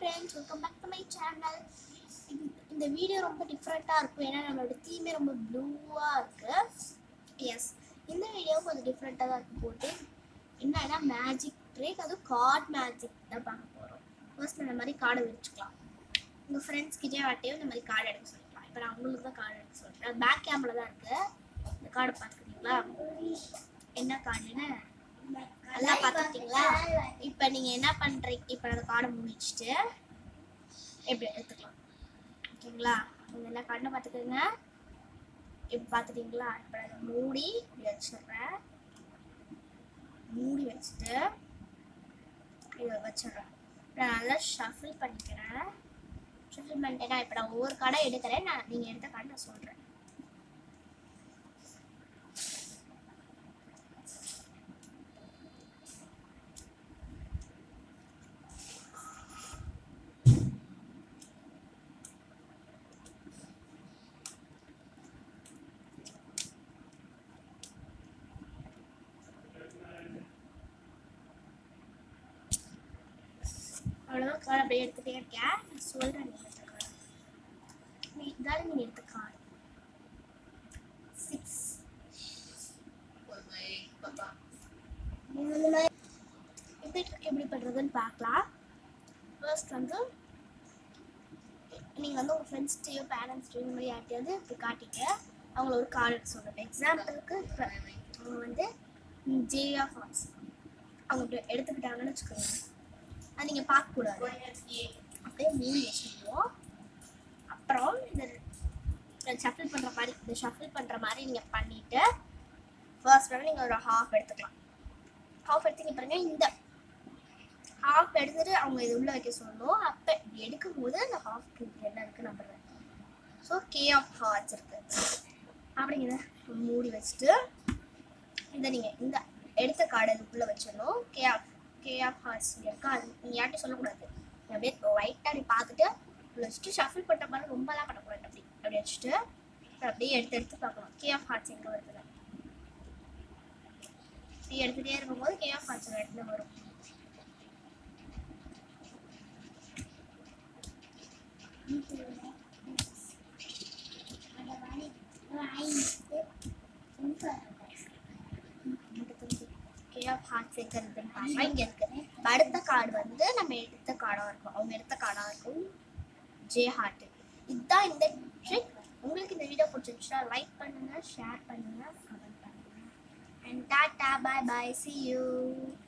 friends welcome back to my channel இந்த video ரொம்ப டிஃப்ரெண்ட்டாக இருக்கும் ஏன்னா நம்மளோட தீமே ரொம்ப ப்ளூவாக இருக்குது எஸ் இந்த வீடியோ கொஞ்சம் டிஃப்ரெண்ட்டாக தான் இருக்கு போட்டு என்னன்னா மேஜிக் ட்ரிக் அதுவும் கார்ட் மேஜிக் தான் பார்க்க போகிறோம் ஃபர்ஸ்ட் இந்த மாதிரி கார்டை வச்சுக்கலாம் உங்கள் ஃப்ரெண்ட்ஸ் கிட்டே வாட்டையும் இந்த மாதிரி கார்டு எடுக்க சொல்லிக்கலாம் இப்போ நான் உங்களுக்கு தான் கார்டு எடுக்க சொல்கிறேன் பேக் கேமில் தான் இருக்குது இந்த கார்டு பார்த்துக்கிட்டீங்களா என்ன கார்டுன்னு நல்லா பார்த்துக்கிட்டீங்களா இப்போ நீங்கள் என்ன பண்ணுறீங்க இப்போ அந்த கார்டை முடிச்சுட்டு எப்படி எடுத்துக்கலாம் ஓகேங்களா நீங்கள் என்ன கார்டுன்னு பார்த்துக்கோங்க இப்போ பார்த்துட்டீங்களா இப்போ அதை மூடி இப்படி வச்சிடுறேன் மூடி வச்சுட்டு இதை வச்சிடுறேன் இப்போ நான் நல்லா ஷஃபில் பண்ணிக்கிறேன் ஷஃபில் பண்ணிட்டேன்னா இப்போ நான் ஒவ்வொரு கார்டை எடுக்கிறேன் நான் நீங்கள் எடுத்த கார்டு நான் சொல்கிறேன் அவ்வளோதான் கார்டு அப்படியே எடுத்துகிட்டே இருக்கேன் நான் சொல்கிறேன் நீங்கள் எடுத்த கார்டு நீ இதால நீங்கள் எடுத்த கார்டு சிக்ஸ் எப்படி எப்படி பண்ணுறதுன்னு பார்க்கலாம் ஃபர்ஸ்ட் வந்து நீங்கள் வந்து உங்கள் ஃப்ரெண்ட்ஸ்டையோ பேரண்ட்ஸ்டையோ இந்த மாதிரி யார்ட்டையாவது இப்படி காட்டிட்டு அவங்கள ஒரு கார்டு எடுக்க சொல்லுங்கள் எக்ஸாம்பிளுக்கு இப்போ அவங்க வந்து ஜே ஆஃப் ஆர்ட்ஸ் அவங்க இப்படி எடுத்துக்கிட்டாங்கன்னு வச்சுக்கோங்க அது நீங்கள் பார்க்கக்கூடாது அப்படியே மூடி வச்சுருவோம் அப்புறம் இந்த ஷஃபில் பண்ணுற மாதிரி இந்த ஷஃபில் பண்ணுற மாதிரி நீங்கள் பண்ணிவிட்டு ஃபர்ஸ்ட் வந்து நீங்கள் ஒரு ஹாஃப் எடுத்துக்கலாம் ஹாஃப் எடுத்தீங்க பாருங்க இந்த ஹாஃப் எடுத்துட்டு அவங்க இது உள்ள வைக்க சொல்லணும் அப்போ இப்படி எடுக்கும் போது அந்த ஹாஃப் என்ன இருக்கு நம்புறேன் ஸோ கே ஆஃப் ஹார்ட்ஸ் இருக்கு அப்படிங்கிறத மூடி வச்சுட்டு இதை நீங்கள் இந்த எடுத்த கார்டு அதுக்குள்ளே வச்சிடணும் K of K of hearts இருக்கா அது நீங்கள் யார்ட்டும் சொல்லக்கூடாது நீ அப்படியே ஒயிட்டாக நீ பார்த்துட்டு உள்ள வச்சுட்டு ஷஃபில் பண்ணுற மாதிரி ரொம்பலாம் பண்ணக்கூடாது அப்படி அப்படி வச்சுட்டு அப்படியே எடுத்து எடுத்து பார்க்கலாம் கே ஆஃப் ஹார்ட்ஸ் எங்கே வருது நீ எடுத்துகிட்டே இருக்கும்போது கே ஆஃப் ஹார்ட்ஸ் ஒரு இடத்துல வரும் கே ஆஃப் ஹார்ட்ஸ் எங்கே இருக்குன்னு பார்க்கலாம் இங்கே இருக்கு இப்ப அடுத்த கார்டு வந்து நம்ம எடுத்த கார்டாக இருக்கும் அவங்க எடுத்த கார்டாக இருக்கும் ஜே ஹார்ட் இதுதான் இந்த ட்ரிக் உங்களுக்கு இந்த வீடியோ பிடிச்சிருந்துச்சுன்னா லைக் பண்ணுங்க ஷேர் பண்ணுங்க கமெண்ட் பண்ணுங்க and tata bye bye see you